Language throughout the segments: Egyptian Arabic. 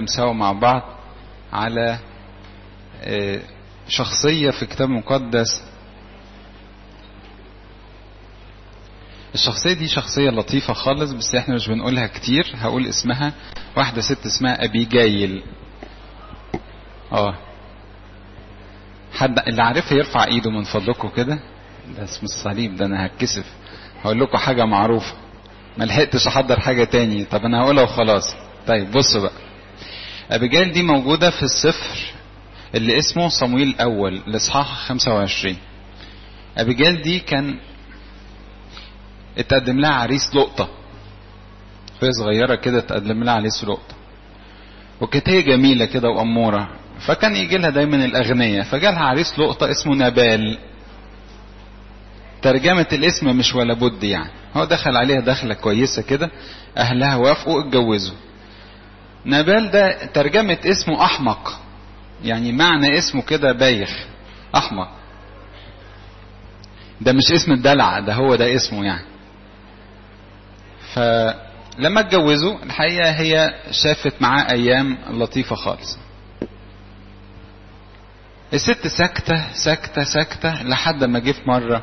نتكلم سوا مع بعض على شخصية في كتاب مقدس الشخصية دي شخصية لطيفة خالص بس احنا مش بنقولها كتير هقول اسمها واحدة ست اسمها أبيجايل اه حد اللي عارفها يرفع ايده من فضلكم كده ده اسم الصليب ده انا هتكسف هقول لكم حاجة معروفة ما لحقتش احضر حاجة تاني طب انا هقولها وخلاص طيب بصوا بقى أبيجايل دي موجودة في السفر اللي اسمه صمويل الأول الإصحاح 25 أبيجايل دي كان اتقدم لها عريس لقطة وهي صغيرة كده اتقدم لها عريس لقطة وكانت هي جميلة كده وأمورة فكان يجي لها دايما الأغنياء فجالها عريس لقطة اسمه نبال ترجمة الاسم مش ولا بد يعني هو دخل عليها دخلة كويسة كده أهلها وافقوا اتجوزوا نبال ده ترجمة اسمه أحمق يعني معنى اسمه كده بايخ أحمق ده مش اسم الدلع ده هو ده اسمه يعني فلما اتجوزوا الحقيقة هي شافت معاه أيام لطيفة خالص الست ساكتة ساكتة ساكتة لحد ما جه في مرة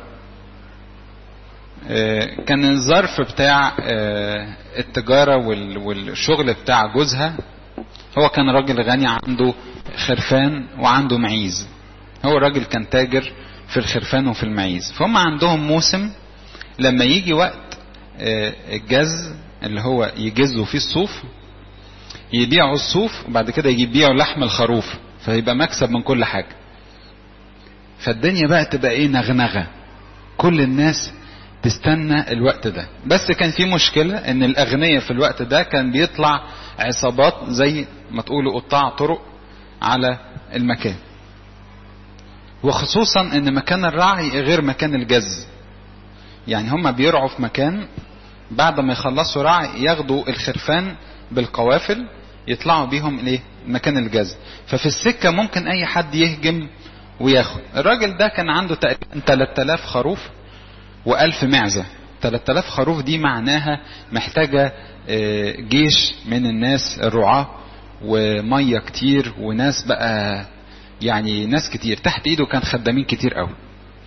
كان الظرف بتاع التجارة والشغل بتاع جوزها هو كان راجل غني عنده خرفان وعنده معيز هو الراجل كان تاجر في الخرفان وفي المعيز فهم عندهم موسم لما يجي وقت الجز اللي هو يجزوا فيه الصوف يبيعوا الصوف وبعد كده يبيعوا لحم الخروف فيبقى مكسب من كل حاجة فالدنيا بقى تبقى ايه نغنغة كل الناس تستنى الوقت ده بس كان في مشكلة ان الاغنياء في الوقت ده كان بيطلع عصابات زي ما تقولوا قطاع طرق على المكان وخصوصا ان مكان الرعي غير مكان الجز يعني هم بيرعوا في مكان بعد ما يخلصوا رعي ياخدوا الخرفان بالقوافل يطلعوا بيهم الايه مكان الجز ففي السكة ممكن اي حد يهجم وياخد الراجل ده كان عنده تقريبا 3000 خروف و1000 معزة 3000 خروف دي معناها محتاجة جيش من الناس الرعاة ومية كتير وناس بقى يعني ناس كتير تحت ايده كان خدامين كتير قوي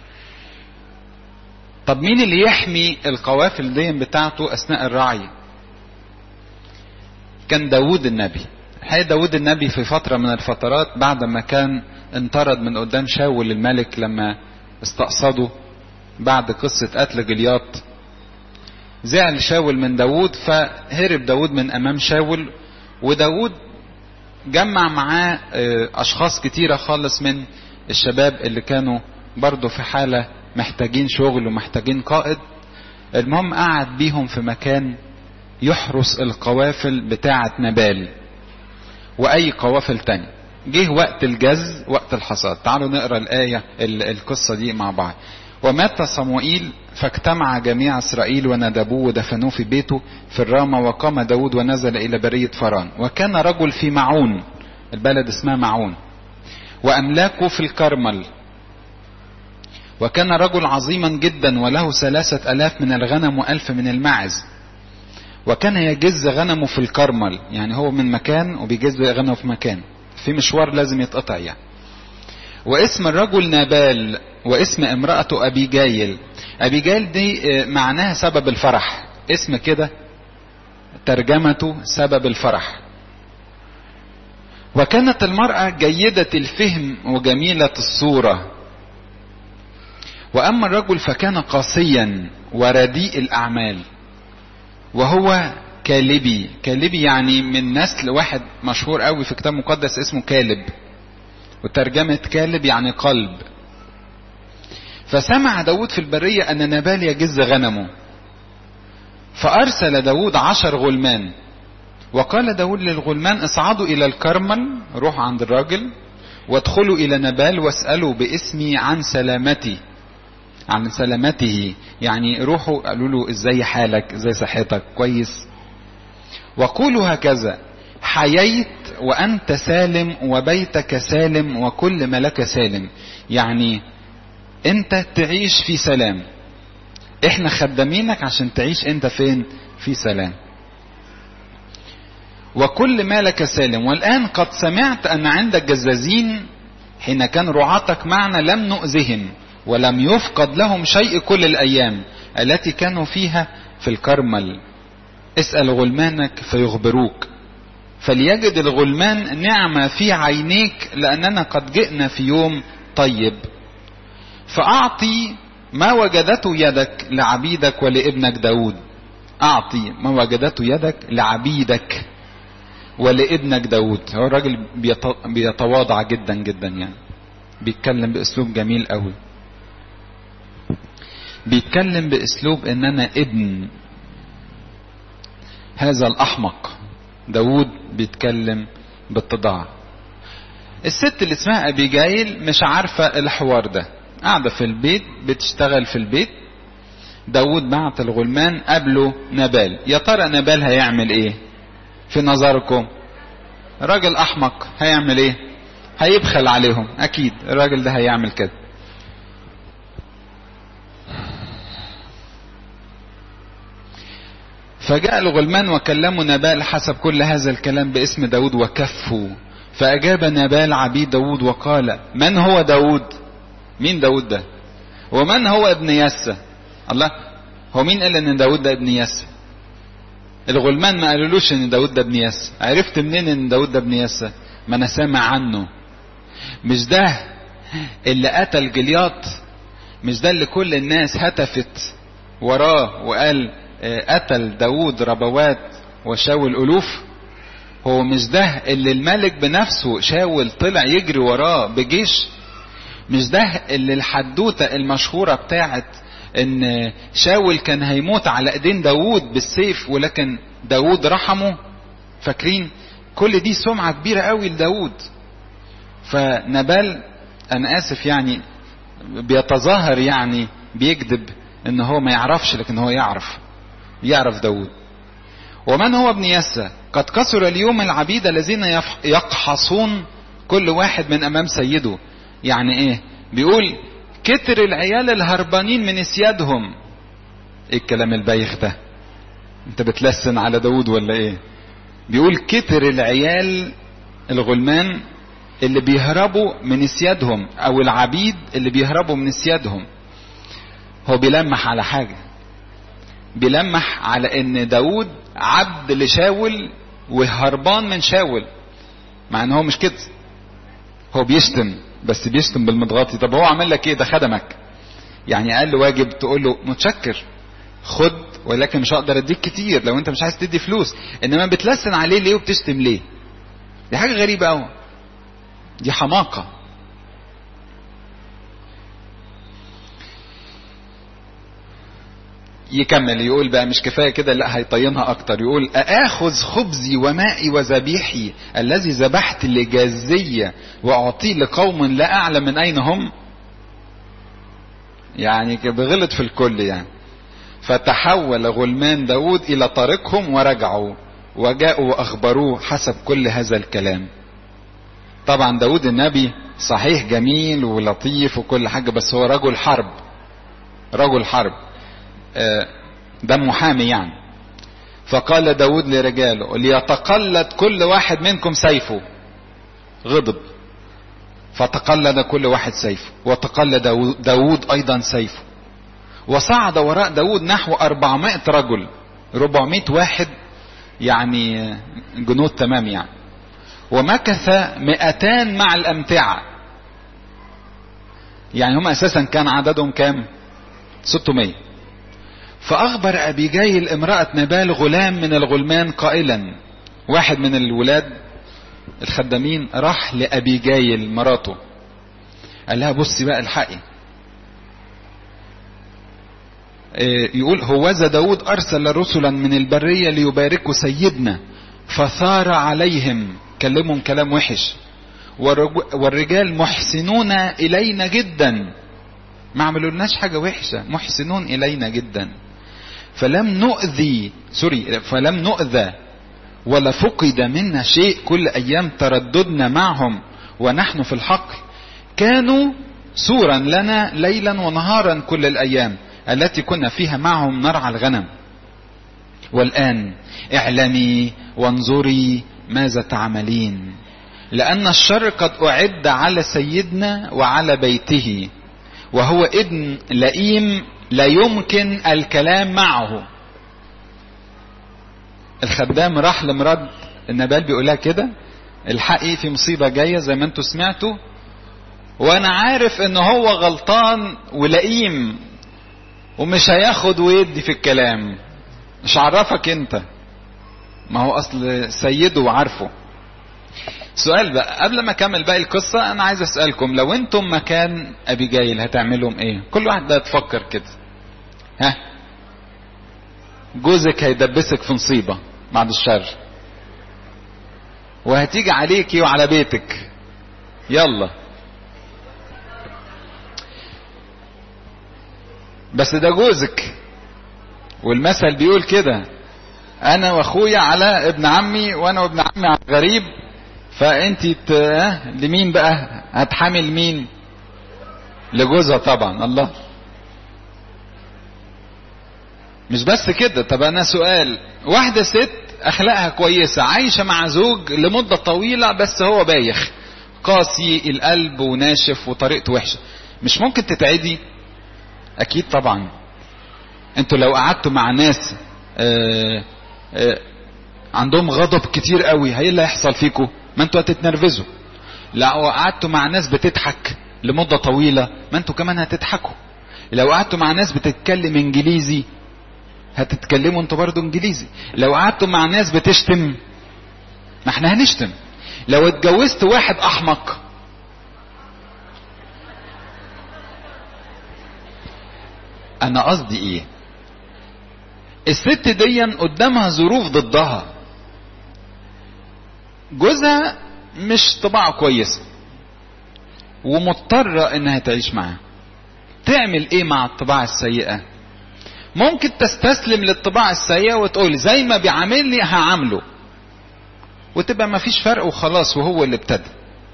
طب مين اللي يحمي القوافل دي بتاعته اثناء الرعي كان داود النبي الحقيقة داود النبي في فترة من الفترات بعد ما كان انطرد من قدام شاول الملك لما استقصده بعد قصة قتل جلياط زعل شاول من داود فهرب داود من امام شاول وداود جمع معاه اشخاص كتيرة خالص من الشباب اللي كانوا برضه في حالة محتاجين شغل ومحتاجين قائد المهم قعد بيهم في مكان يحرس القوافل بتاعة نبال واي قوافل تاني جه وقت الجز وقت الحصاد تعالوا نقرا الآية القصة دي مع بعض ومات صموئيل فاجتمع جميع إسرائيل وندبوه ودفنوه في بيته في الرامة وقام داود ونزل إلى برية فران وكان رجل في معون البلد اسمها معون وأملاكه في الكرمل وكان رجل عظيما جدا وله ثلاثة ألاف من الغنم وألف من الماعز وكان يجز غنمه في الكرمل يعني هو من مكان وبيجز غنمه في مكان في مشوار لازم يتقطع يعني واسم الرجل نابال واسم امرأته أبيجايل أبيجايل دي معناها سبب الفرح اسم كده ترجمته سبب الفرح وكانت المرأة جيدة الفهم وجميلة الصورة وأما الرجل فكان قاسيا ورديء الأعمال وهو كالبي كالبي يعني من نسل واحد مشهور قوي في كتاب مقدس اسمه كالب وترجمة كالب يعني قلب فسمع داود في البرية أن نبال يجز غنمه فأرسل داود عشر غلمان وقال داود للغلمان اصعدوا إلى الكرمل روحوا عند الراجل وادخلوا إلى نبال واسألوا باسمي عن سلامتي عن سلامته يعني روحوا قالوا له ازاي حالك ازاي صحتك كويس وقولوا هكذا حييت وأنت سالم وبيتك سالم وكل ما لك سالم يعني انت تعيش في سلام احنا خدامينك عشان تعيش انت فين في سلام وكل مالك سالم والآن قد سمعت أن عندك جزازين حين كان رعاتك معنا لم نؤذهم ولم يفقد لهم شيء كل الأيام التي كانوا فيها في الكرمل اسأل غلمانك فيخبروك فليجد الغلمان نعمة في عينيك لأننا قد جئنا في يوم طيب فأعطي ما وجدته يدك لعبيدك ولابنك داود أعطي ما وجدته يدك لعبيدك ولابنك داود هو الراجل بيتواضع جدا جدا يعني بيتكلم باسلوب جميل قوي بيتكلم باسلوب ان انا ابن هذا الاحمق داود بيتكلم باتضاع الست اللي اسمها ابيجايل مش عارفة الحوار ده قاعدة في البيت بتشتغل في البيت داود بعت الغلمان قبله نبال يا ترى نبال هيعمل ايه في نظركم راجل احمق هيعمل ايه هيبخل عليهم اكيد الراجل ده هيعمل كده فجاء الغلمان وكلموا نبال حسب كل هذا الكلام باسم داود وكفوا فأجاب نبال عبيد داود وقال من هو داود مين داود ده ومن هو ابن يسى الله هو مين قال ان داود ده ابن يسى الغلمان ما قالولوش ان داود ده ابن يسى عرفت منين ان داود ده ابن يسى ما انا سامع عنه مش ده اللي قتل جلياط مش ده اللي كل الناس هتفت وراه وقال قتل داود ربوات وشاول ألوف هو مش ده اللي الملك بنفسه شاول طلع يجري وراه بجيش مش ده اللي الحدوتة المشهورة بتاعت ان شاول كان هيموت على ايدين داود بالسيف ولكن داود رحمه فاكرين كل دي سمعة كبيرة قوي لداود فنبال انا اسف يعني بيتظاهر يعني بيكذب ان هو ما يعرفش لكن هو يعرف يعرف داود ومن هو ابن يسى قد كسر اليوم العبيد الذين يقحصون كل واحد من امام سيده يعني ايه بيقول كتر العيال الهربانين من اسيادهم ايه الكلام البايخ ده انت بتلسن على داود ولا ايه بيقول كتر العيال الغلمان اللي بيهربوا من اسيادهم او العبيد اللي بيهربوا من اسيادهم هو بيلمح على حاجه بيلمح على ان داود عبد لشاول وهربان من شاول مع ان هو مش كده هو بيشتم بس بيشتم بالمضغاطي طب هو عمل لك ايه ده خدمك يعني اقل واجب تقول له متشكر خد ولكن مش هقدر اديك كتير لو انت مش عايز تدي فلوس انما بتلسن عليه ليه وبتشتم ليه دي حاجه غريبه قوي دي حماقه يكمل يقول بقى مش كفايه كده لا هيطينها اكتر يقول اخذ خبزي ومائي وذبيحي الذي ذبحت لجازيه واعطيه لقوم لا اعلم من اين هم يعني بغلط في الكل يعني فتحول غلمان داود الى طريقهم ورجعوا وجاءوا واخبروه حسب كل هذا الكلام طبعا داود النبي صحيح جميل ولطيف وكل حاجه بس هو رجل حرب رجل حرب ده محامي يعني فقال داود لرجاله ليتقلد كل واحد منكم سيفه غضب فتقلد كل واحد سيفه وتقلد داود أيضا سيفه وصعد وراء داود نحو أربعمائة رجل ربعمائة واحد يعني جنود تمام يعني ومكث مئتان مع الأمتعة يعني هم أساسا كان عددهم كام 600 فأخبر أبي جايل امرأة نبال غلام من الغلمان قائلا واحد من الولاد الخدامين راح لأبي جايل مراته قال لها بصي بقى الحقي يقول هوذا داود أرسل رسلا من البرية ليباركوا سيدنا فثار عليهم كلمهم كلام وحش والرجال محسنون إلينا جدا ما عملولناش حاجة وحشة محسنون إلينا جدا فلم نؤذي سوري فلم نؤذى ولا فقد منا شيء كل أيام ترددنا معهم ونحن في الحقل كانوا سورا لنا ليلا ونهارا كل الأيام التي كنا فيها معهم نرعى الغنم والآن اعلمي وانظري ماذا تعملين لأن الشر قد أعد على سيدنا وعلى بيته وهو ابن لئيم لا يمكن الكلام معه الخدام راح لمراد النبال بيقولها كده الحقي في مصيبة جاية زي ما انتوا سمعتوا وانا عارف ان هو غلطان ولئيم ومش هياخد ويدي في الكلام مش عرفك انت ما هو اصل سيده وعارفه سؤال بقى قبل ما اكمل باقي القصة انا عايز اسألكم لو انتم مكان ابي جايل هتعملهم ايه كل واحد ده تفكر كده ها جوزك هيدبسك في مصيبة بعد الشر وهتيجي عليكي وعلى بيتك يلا بس ده جوزك والمثل بيقول كده انا واخويا على ابن عمي وانا وابن عمي على غريب فانت ت... لمين بقى هتحامل مين لجوزها طبعا الله مش بس كده طب انا سؤال واحده ست اخلاقها كويسه عايشه مع زوج لمده طويله بس هو بايخ قاسي القلب وناشف وطريقته وحشه مش ممكن تتعدي اكيد طبعا انتوا لو قعدتوا مع ناس آآ آآ عندهم غضب كتير قوي هي اللي هيحصل فيكم ما انتوا هتتنرفزوا لو قعدتوا مع ناس بتضحك لمدة طويلة ما انتوا كمان هتضحكوا لو قعدتوا مع ناس بتتكلم انجليزي هتتكلموا انتوا برضو انجليزي لو قعدتوا مع ناس بتشتم ما احنا هنشتم لو اتجوزت واحد احمق انا قصدي ايه الست دي قدامها ظروف ضدها جوزها مش طباعه كويسه ومضطره انها تعيش معاه تعمل ايه مع الطباع السيئه ممكن تستسلم للطباع السيئه وتقول زي ما بيعاملني هعامله وتبقى ما فيش فرق وخلاص وهو اللي ابتدى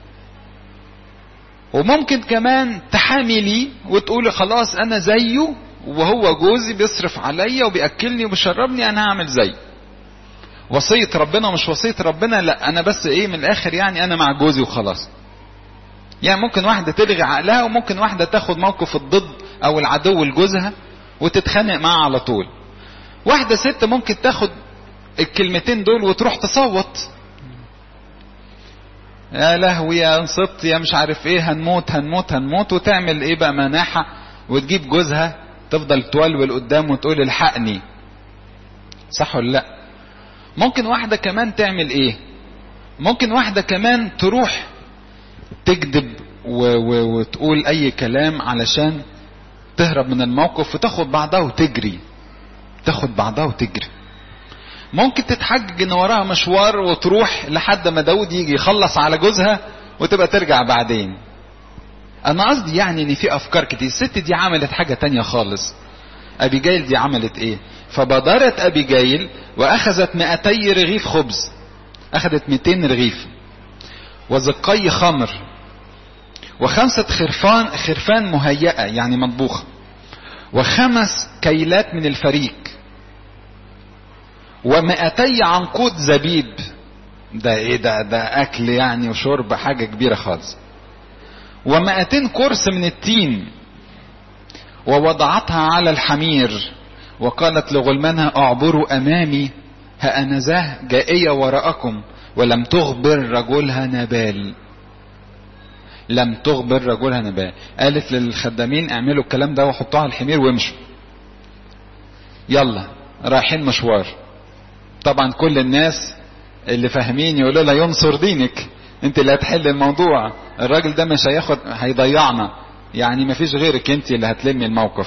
وممكن كمان تحاملي وتقولي خلاص انا زيه وهو جوزي بيصرف عليا وبياكلني وبيشربني انا هعمل زيه وصية ربنا مش وصية ربنا لا انا بس ايه من الاخر يعني انا مع جوزي وخلاص يعني ممكن واحدة تلغي عقلها وممكن واحدة تاخد موقف الضد او العدو لجوزها وتتخانق معاه على طول واحدة ست ممكن تاخد الكلمتين دول وتروح تصوت يا لهوي يا انصت يا مش عارف ايه هنموت هنموت هنموت وتعمل ايه بقى مناحة وتجيب جوزها تفضل تولول قدام وتقول الحقني صح ولا لا ممكن واحدة كمان تعمل ايه ممكن واحدة كمان تروح تكذب و و وتقول اي كلام علشان تهرب من الموقف وتاخد بعضها وتجري تاخد بعضها وتجري ممكن تتحجج ان وراها مشوار وتروح لحد ما داود يجي يخلص على جوزها وتبقى ترجع بعدين انا قصدي يعني ان في افكار كتير الست دي عملت حاجة تانية خالص ابي جايل دي عملت ايه فبادرت ابي جايل واخذت 200 رغيف خبز اخذت 200 رغيف وزقي خمر وخمسة خرفان خرفان مهيئة يعني مطبوخة وخمس كيلات من الفريك ومئتي عنقود زبيب ده ايه ده ده اكل يعني وشرب حاجة كبيرة خالص ومئتين كرس من التين ووضعتها على الحمير وقالت لغلمانها اعبروا امامي ها انا ذا جائية وراءكم ولم تخبر رجلها نبال لم تخبر رجلها نبال قالت للخدامين اعملوا الكلام ده وحطوها على الحمير وامشوا يلا رايحين مشوار طبعا كل الناس اللي فاهمين يقولوا لها ينصر دينك انت اللي هتحل الموضوع الراجل ده مش هياخد هيضيعنا يعني مفيش غيرك انت اللي هتلمي الموقف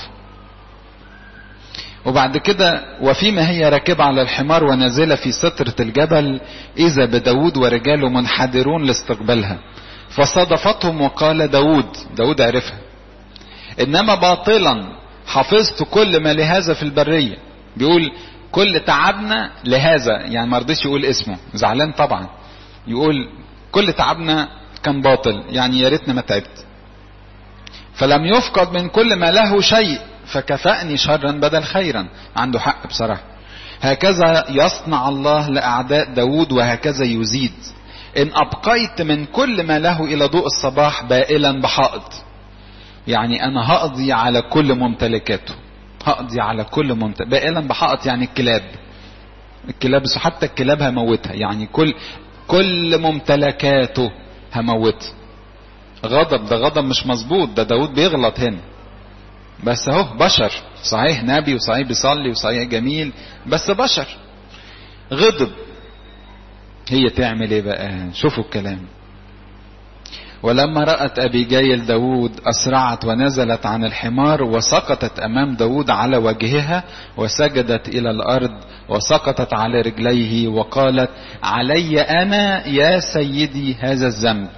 وبعد كده وفيما هي راكبة على الحمار ونازلة في سترة الجبل إذا بداود ورجاله منحدرون لاستقبالها فصادفتهم وقال داود داود عرفها إنما باطلا حفظت كل ما لهذا في البرية بيقول كل تعبنا لهذا يعني ما رضيش يقول اسمه زعلان طبعا يقول كل تعبنا كان باطل يعني يا ريتنا ما تعبت فلم يفقد من كل ما له شيء فكفأني شرا بدل خيرا عنده حق بصراحة هكذا يصنع الله لأعداء داود وهكذا يزيد إن أبقيت من كل ما له إلى ضوء الصباح بائلا بحائط يعني أنا هقضي على كل ممتلكاته هقضي على كل ممتلك بائلا بحائط يعني الكلاب الكلاب حتى الكلاب هموتها يعني كل كل ممتلكاته هموتها غضب ده غضب مش مظبوط ده داود بيغلط هنا بس اهو بشر صحيح نبي وصحيح بيصلي وصحيح جميل بس بشر غضب هي تعمل ايه بقى شوفوا الكلام ولما رأت أبيجايل داود أسرعت ونزلت عن الحمار وسقطت أمام داود على وجهها وسجدت إلى الأرض وسقطت على رجليه وقالت علي أنا يا سيدي هذا الذنب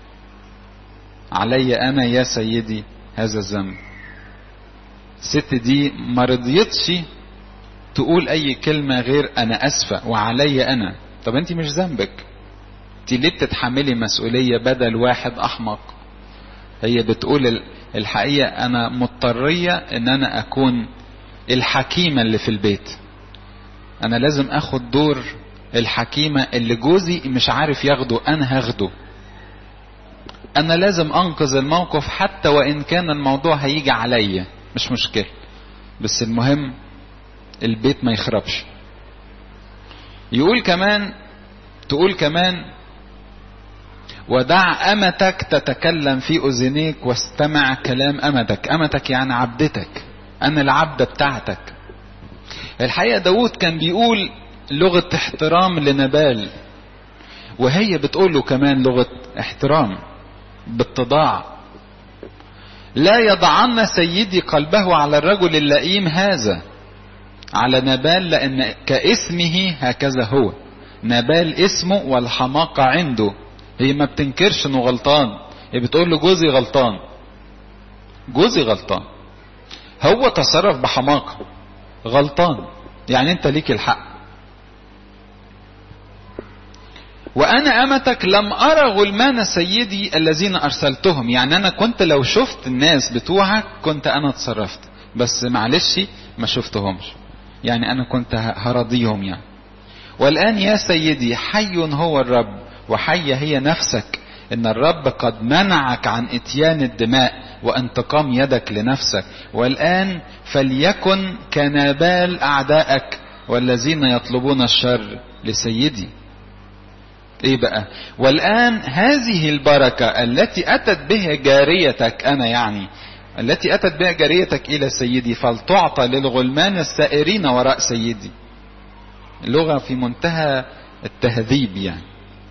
علي أنا يا سيدي هذا الذنب الست دي ما رضيتش تقول أي كلمة غير أنا أسفة وعلي أنا طب أنت مش ذنبك انت ليه بتتحملي مسؤولية بدل واحد احمق هي بتقول الحقيقة انا مضطرية ان انا اكون الحكيمة اللي في البيت انا لازم اخد دور الحكيمة اللي جوزي مش عارف ياخده انا هاخده انا لازم انقذ الموقف حتى وان كان الموضوع هيجي عليا مش مشكلة بس المهم البيت ما يخربش يقول كمان تقول كمان ودع أمتك تتكلم في أذنيك واستمع كلام أمتك أمتك يعني عبدتك أنا العبدة بتاعتك الحقيقة داود كان بيقول لغة احترام لنبال وهي بتقول له كمان لغة احترام باتضاع لا يضعن سيدي قلبه على الرجل اللئيم هذا على نبال لأن كاسمه هكذا هو نبال اسمه والحماقة عنده هي ما بتنكرش انه غلطان هي بتقول له جوزي غلطان جوزي غلطان هو تصرف بحماقة غلطان يعني انت ليك الحق وانا امتك لم ارى غلمان سيدي الذين ارسلتهم يعني انا كنت لو شفت الناس بتوعك كنت انا اتصرفت بس معلش ما شفتهمش يعني انا كنت هرضيهم يعني والان يا سيدي حي هو الرب وحية هي نفسك ان الرب قد منعك عن اتيان الدماء وانتقام يدك لنفسك والان فليكن كنابال اعدائك والذين يطلبون الشر لسيدي ايه بقى والان هذه البركة التي اتت بها جاريتك انا يعني التي اتت بها جاريتك الى سيدي فلتعطى للغلمان السائرين وراء سيدي لغة في منتهى التهذيب يعني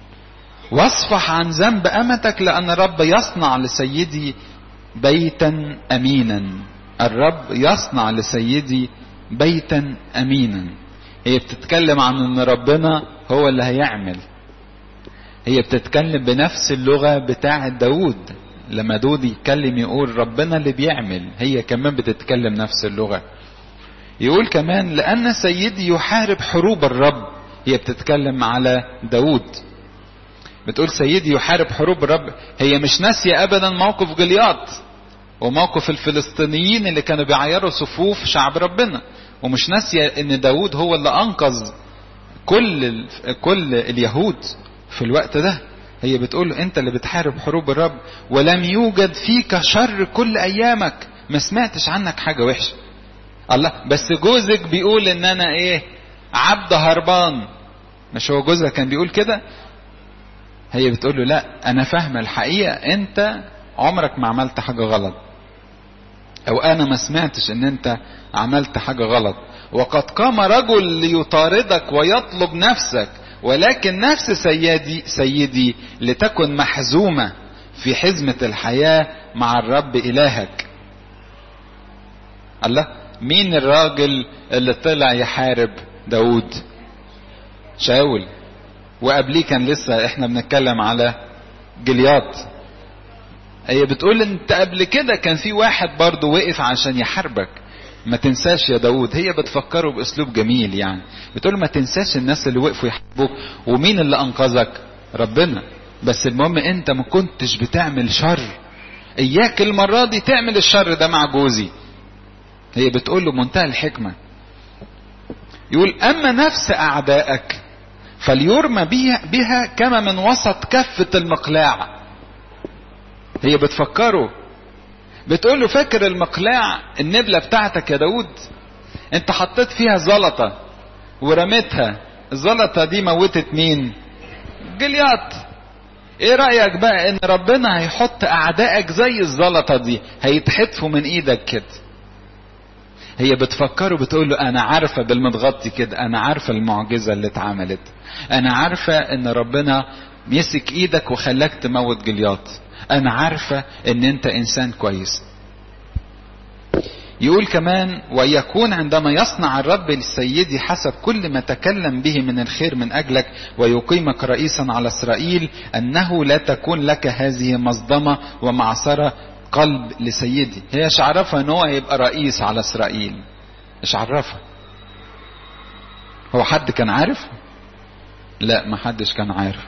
واصفح عن ذنب امتك لان الرب يصنع لسيدي بيتا امينا الرب يصنع لسيدي بيتا امينا هي بتتكلم عن ان ربنا هو اللي هيعمل هي بتتكلم بنفس اللغة بتاعة داود لما داود يتكلم يقول ربنا اللي بيعمل هي كمان بتتكلم نفس اللغة يقول كمان لأن سيدي يحارب حروب الرب هي بتتكلم على داود بتقول سيدي يحارب حروب الرب هي مش ناسية أبدا موقف جلياط وموقف الفلسطينيين اللي كانوا بيعيروا صفوف شعب ربنا ومش ناسية ان داود هو اللي انقذ كل كل اليهود في الوقت ده هي بتقول له انت اللي بتحارب حروب الرب ولم يوجد فيك شر كل ايامك ما سمعتش عنك حاجة وحشة الله بس جوزك بيقول ان انا ايه عبد هربان مش هو جوزها كان بيقول كده هي بتقول له لا انا فاهمه الحقيقه انت عمرك ما عملت حاجه غلط او انا ما سمعتش ان انت عملت حاجه غلط وقد قام رجل ليطاردك ويطلب نفسك ولكن نفس سيدي سيدي لتكن محزومه في حزمه الحياه مع الرب الهك الله مين الراجل اللي طلع يحارب داود شاول وقبليه كان لسه احنا بنتكلم على جلياط هي بتقول انت قبل كده كان في واحد برضه وقف عشان يحاربك ما تنساش يا داود هي بتفكره باسلوب جميل يعني بتقول ما تنساش الناس اللي وقفوا يحاربوك ومين اللي انقذك ربنا بس المهم انت ما كنتش بتعمل شر اياك المرة دي تعمل الشر ده مع جوزي هي بتقول له منتهى الحكمة يقول اما نفس اعدائك فليرمى بها, بها كما من وسط كفة المقلاع هي بتفكره بتقول له فاكر المقلاع النبلة بتاعتك يا داود انت حطيت فيها زلطة ورميتها الزلطة دي موتت مين جليات ايه رأيك بقى ان ربنا هيحط اعدائك زي الزلطة دي هيتحدفوا من ايدك كده هي بتفكره بتقول له انا عارفة بالمتغطي كده انا عارفة المعجزة اللي اتعملت انا عارفة ان ربنا مسك ايدك وخلاك تموت جليات انا عارفة ان انت انسان كويس يقول كمان ويكون عندما يصنع الرب لسيدي حسب كل ما تكلم به من الخير من اجلك ويقيمك رئيسا على اسرائيل انه لا تكون لك هذه مصدمه ومعصره قلب لسيدي هي مش عرفها ان هو هيبقى رئيس على اسرائيل مش عرفها هو حد كان عارف لا ما حدش كان عارف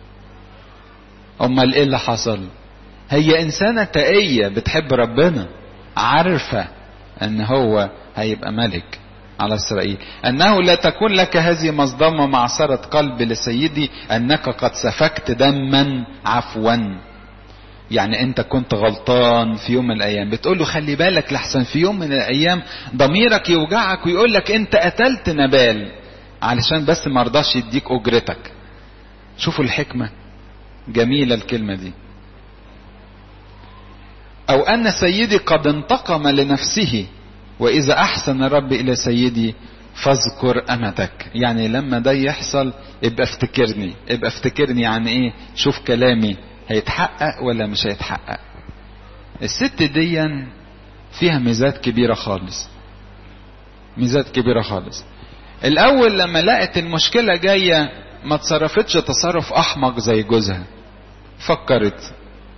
امال ايه اللي حصل هي انسانه تقيه بتحب ربنا عارفه ان هو هيبقى ملك على اسرائيل انه لا تكون لك هذه مصدمه معصره قلب لسيدي انك قد سفكت دما عفوا يعني انت كنت غلطان في يوم من الايام بتقول له خلي بالك لحسن في يوم من الايام ضميرك يوجعك ويقول لك انت قتلت نبال علشان بس ما رضاش يديك اجرتك شوفوا الحكمه جميله الكلمه دي او ان سيدي قد انتقم لنفسه واذا احسن الرب الى سيدي فاذكر امتك يعني لما ده يحصل ابقى افتكرني ابقى افتكرني يعني ايه شوف كلامي هيتحقق ولا مش هيتحقق الست دي فيها ميزات كبيرة خالص ميزات كبيرة خالص الاول لما لقت المشكلة جاية ما تصرفتش تصرف احمق زي جوزها فكرت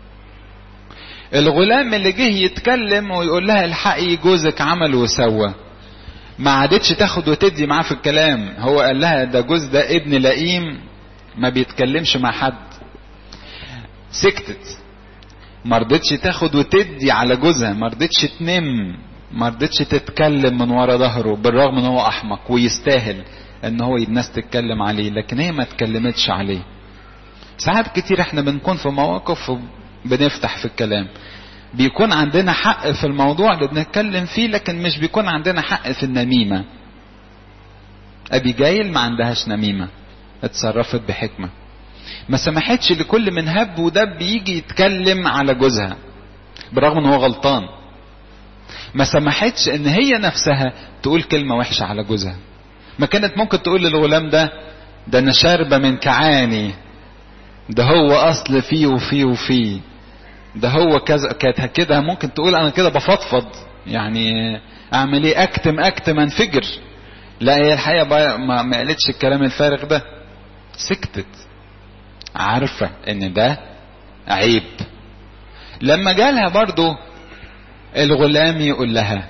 الغلام اللي جه يتكلم ويقول لها الحقي جوزك عمل وسوى ما عادتش تاخد وتدي معاه في الكلام هو قال لها ده جوز ده ابن لئيم ما بيتكلمش مع حد سكتت ما رضتش تاخد وتدي على جوزها ما رضتش تنم ما رضتش تتكلم من ورا ظهره بالرغم ان هو احمق ويستاهل ان هو الناس تتكلم عليه لكن هي ما اتكلمتش عليه ساعات كتير احنا بنكون في مواقف بنفتح في الكلام بيكون عندنا حق في الموضوع اللي بنتكلم فيه لكن مش بيكون عندنا حق في النميمة ابي جايل ما عندهاش نميمة اتصرفت بحكمة ما سمحتش لكل من هب ودب يجي يتكلم على جوزها برغم ان هو غلطان ما سمحتش ان هي نفسها تقول كلمة وحشة على جوزها ما كانت ممكن تقول للغلام ده ده انا شاربة من كعاني ده هو اصل فيه وفيه وفيه ده هو كذا كانت كده ممكن تقول انا كده بفضفض يعني اعمل ايه اكتم اكتم انفجر لا هي الحقيقه ما, ما قالتش الكلام الفارغ ده سكتت عارفه ان ده عيب لما جالها برضو الغلام يقول لها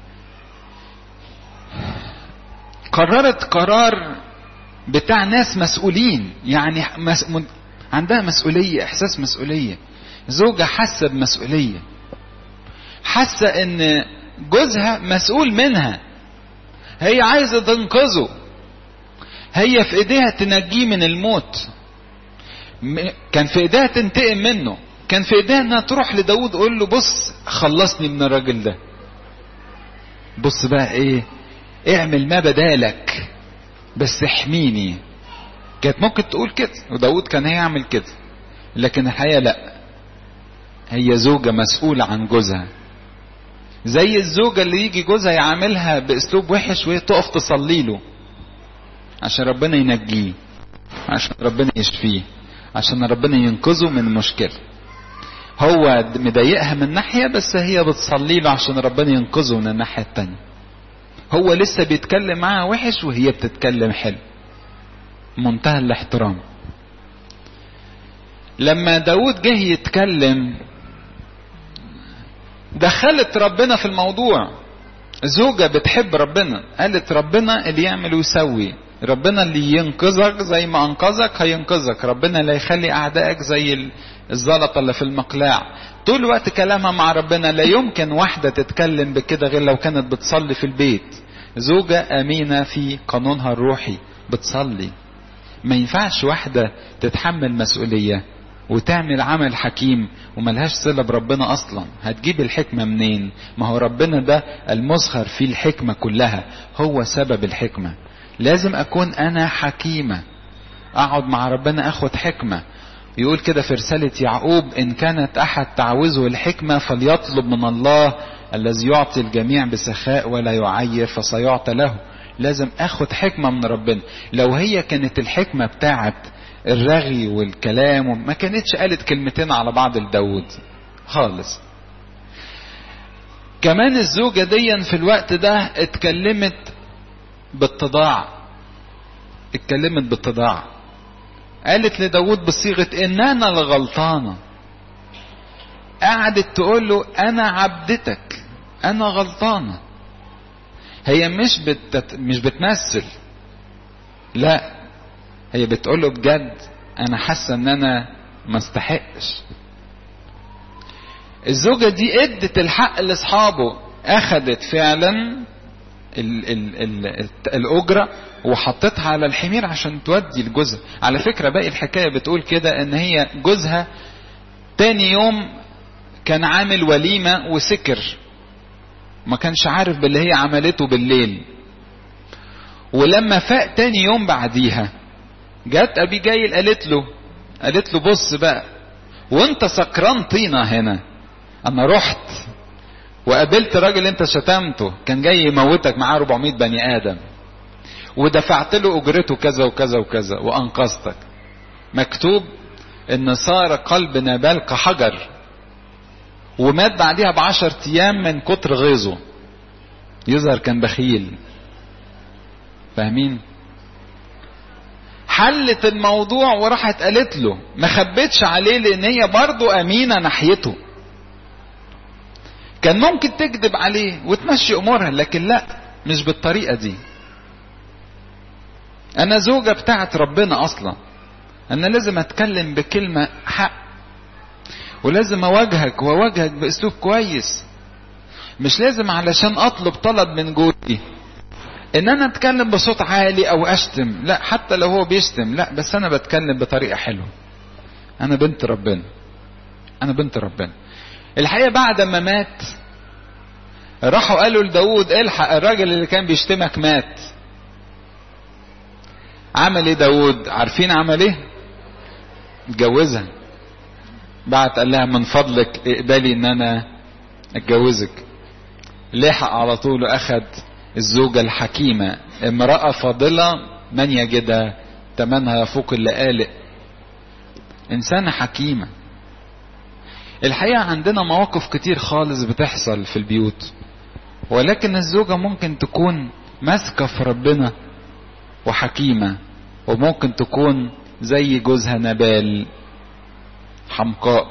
قررت قرار بتاع ناس مسؤولين يعني مس... عندها مسؤولية إحساس مسؤولية زوجة حاسة بمسؤولية حاسة إن جوزها مسؤول منها هي عايزة تنقذه هي في إيديها تنجيه من الموت كان في إيديها تنتقم منه كان في إيديها إنها تروح لداود قول له بص خلصني من الراجل ده بص بقى إيه اعمل ما بدالك بس احميني كانت ممكن تقول كده وداود كان هيعمل كده لكن الحقيقة لا هي زوجة مسؤولة عن جوزها زي الزوجة اللي يجي جوزها يعاملها باسلوب وحش وهي تقف تصلي له عشان ربنا ينجيه عشان ربنا يشفيه عشان ربنا ينقذه من مشكلة هو مضايقها من ناحية بس هي بتصلي له عشان ربنا ينقذه من الناحية التانية هو لسه بيتكلم معاها وحش وهي بتتكلم حلو منتهى الاحترام لما داود جه يتكلم دخلت ربنا في الموضوع زوجة بتحب ربنا قالت ربنا اللي يعمل ويسوي ربنا اللي ينقذك زي ما انقذك هينقذك ربنا اللي يخلي اعدائك زي الزلطة اللي في المقلاع طول الوقت كلامها مع ربنا لا يمكن واحدة تتكلم بكده غير لو كانت بتصلي في البيت زوجة أمينة في قانونها الروحي بتصلي ما ينفعش واحدة تتحمل مسؤولية وتعمل عمل حكيم وملهاش صلة بربنا أصلا هتجيب الحكمة منين ما هو ربنا ده المسخر في الحكمة كلها هو سبب الحكمة لازم أكون أنا حكيمة أقعد مع ربنا أخد حكمة يقول كده في رسالة يعقوب إن كانت أحد تعوزه الحكمة فليطلب من الله الذي يعطي الجميع بسخاء ولا يعير فسيعطى له لازم اخد حكمة من ربنا لو هي كانت الحكمة بتاعت الرغي والكلام ما كانتش قالت كلمتين على بعض لداود خالص كمان الزوجة دي في الوقت ده اتكلمت باتضاع اتكلمت باتضاع قالت لداود بصيغة ان انا الغلطانة قعدت تقول له انا عبدتك انا غلطانة هي مش بتت... مش بتمثل لا هي بتقول له بجد انا حاسه ان انا ما استحقش الزوجه دي ادت الحق لاصحابه اخذت فعلا ال ال ال الاجره وحطتها على الحمير عشان تودي لجوزها على فكره باقي الحكايه بتقول كده ان هي جوزها تاني يوم كان عامل وليمه وسكر ما كانش عارف باللي هي عملته بالليل ولما فاق تاني يوم بعديها جت ابي جايل قالت له قالت له بص بقى وانت سكران طينة هنا انا رحت وقابلت راجل انت شتمته كان جاي يموتك معاه 400 بني ادم ودفعت له اجرته كذا وكذا وكذا وانقذتك مكتوب ان صار قلب نابال كحجر ومات بعديها بعشر ايام من كتر غيظه يظهر كان بخيل فاهمين حلت الموضوع وراحت قالت له ما خبتش عليه لان هي برضه امينه ناحيته كان ممكن تكذب عليه وتمشي امورها لكن لا مش بالطريقه دي انا زوجه بتاعت ربنا اصلا انا لازم اتكلم بكلمه حق ولازم اواجهك واواجهك باسلوب كويس مش لازم علشان اطلب طلب من جوزي ان انا اتكلم بصوت عالي او اشتم لا حتى لو هو بيشتم لا بس انا بتكلم بطريقه حلوه انا بنت ربنا انا بنت ربنا الحقيقه بعد ما مات راحوا قالوا لداود الحق الراجل اللي كان بيشتمك مات عمل ايه داود عارفين عمل ايه اتجوزها بعت قال لها من فضلك اقبلي ان انا اتجوزك لحق على طول واخد الزوجة الحكيمة امرأة فاضلة من يجدها تمنها يفوق اللقالق انسانة حكيمة الحقيقة عندنا مواقف كتير خالص بتحصل في البيوت ولكن الزوجة ممكن تكون ماسكة في ربنا وحكيمة وممكن تكون زي جوزها نبال حمقاء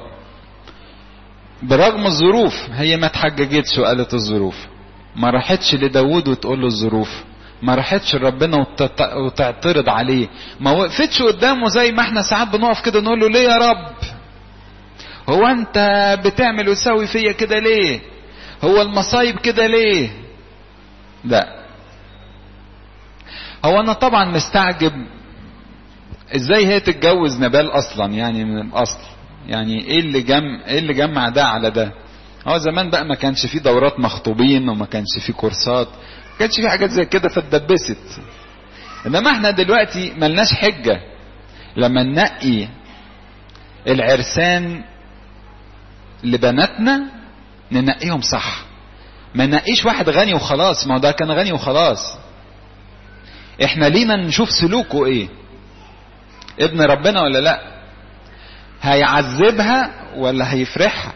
برغم الظروف هي ما اتحججتش وقالت الظروف ما راحتش لداود وتقول له الظروف ما راحتش لربنا وتعترض عليه ما وقفتش قدامه زي ما احنا ساعات بنقف كده نقول له ليه يا رب هو انت بتعمل وتسوي فيا كده ليه هو المصايب كده ليه لا هو انا طبعا مستعجب ازاي هي تتجوز نبال اصلا يعني من الاصل يعني ايه اللي جم ايه اللي جمع ده على ده هو زمان بقى ما كانش فيه دورات مخطوبين وما كانش فيه كورسات ما كانش فيه حاجات زي كده فاتدبست انما احنا دلوقتي ملناش حجة لما ننقي العرسان لبناتنا ننقيهم صح ما ننقيش واحد غني وخلاص ما هو ده كان غني وخلاص احنا لينا نشوف سلوكه ايه ابن ربنا ولا لا هيعذبها ولا هيفرحها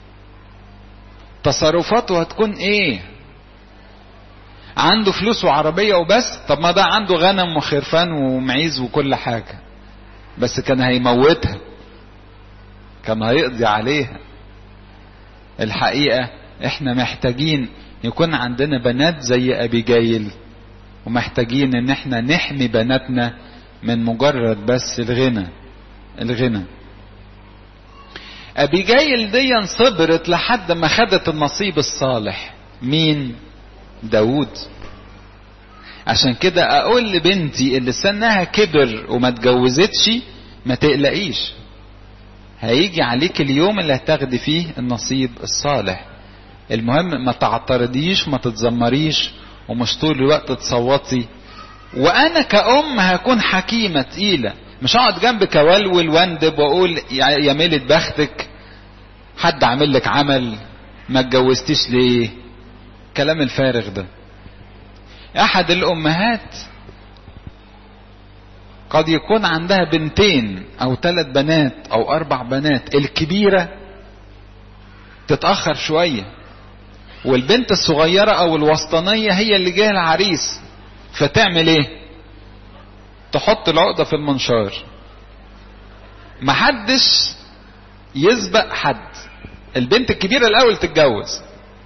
تصرفاته هتكون ايه عنده فلوس وعربية وبس طب ما ده عنده غنم وخرفان ومعيز وكل حاجة بس كان هيموتها كان هيقضي عليها الحقيقة احنا محتاجين يكون عندنا بنات زي ابي جايل ومحتاجين ان احنا نحمي بناتنا من مجرد بس الغنى الغنى ابيجايل دي صبرت لحد ما خدت النصيب الصالح مين داود عشان كده اقول لبنتي اللي سنها كبر وما اتجوزتش ما تقلقيش هيجي عليك اليوم اللي هتاخدي فيه النصيب الصالح المهم ما تعترضيش ما تتذمريش ومش طول الوقت تصوتي وانا كأم هكون حكيمة تقيلة مش هقعد جنبك اولول واندب واقول يا ميلة بختك حد عامل لك عمل ما اتجوزتيش ليه كلام الفارغ ده احد الامهات قد يكون عندها بنتين او ثلاث بنات او اربع بنات الكبيرة تتأخر شوية والبنت الصغيرة او الوسطانية هي اللي جايه العريس فتعمل ايه تحط العقدة في المنشار محدش يسبق حد البنت الكبيرة الاول تتجوز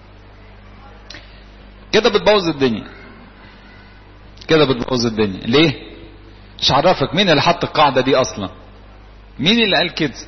كده بتبوظ الدنيا كده بتبوظ الدنيا ليه مش عرفك مين اللي حط القاعدة دي اصلا مين اللي قال كده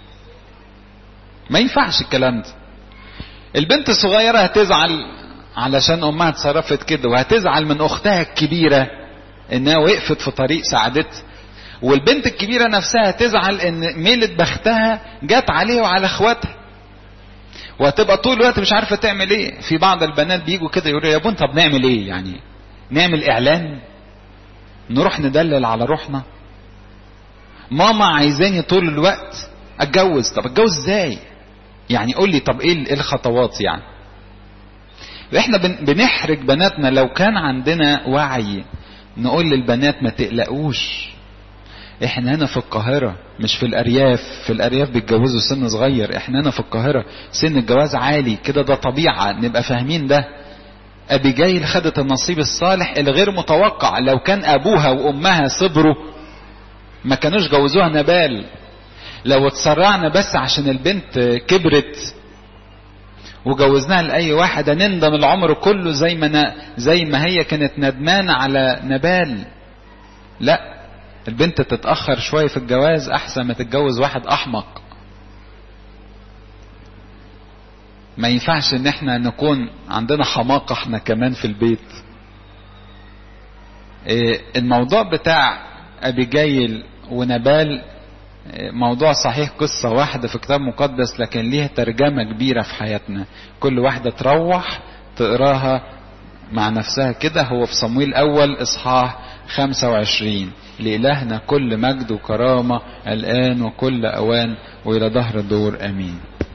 ما ينفعش الكلام ده البنت الصغيرة هتزعل علشان امها اتصرفت كده وهتزعل من اختها الكبيرة انها وقفت في طريق سعادتها والبنت الكبيرة نفسها تزعل ان ميلة بختها جت عليه وعلى اخواتها وهتبقى طول الوقت مش عارفة تعمل ايه في بعض البنات بيجوا كده يقولوا يا بنت طب نعمل ايه يعني نعمل اعلان نروح ندلل على روحنا ماما عايزاني طول الوقت اتجوز طب اتجوز ازاي يعني قول لي طب ايه الخطوات يعني احنا بنحرج بناتنا لو كان عندنا وعي نقول للبنات ما تقلقوش احنا هنا في القاهرة مش في الارياف في الارياف بيتجوزوا سن صغير احنا هنا في القاهرة سن الجواز عالي كده ده طبيعة نبقى فاهمين ده ابيجايل خدت النصيب الصالح الغير متوقع لو كان ابوها وامها صبروا ما كانوش جوزوها نبال لو اتسرعنا بس عشان البنت كبرت وجوزناها لاي واحد هنندم العمر كله زي ما زي ما هي كانت ندمانه على نبال لا البنت تتاخر شويه في الجواز احسن ما تتجوز واحد احمق ما ينفعش ان احنا نكون عندنا حماقه احنا كمان في البيت الموضوع بتاع ابيجايل ونبال موضوع صحيح قصة واحدة في كتاب مقدس لكن ليها ترجمة كبيرة في حياتنا كل واحدة تروح تقراها مع نفسها كده هو في صمويل أول إصحاح 25 لإلهنا كل مجد وكرامة الآن وكل أوان وإلى ظهر الدور آمين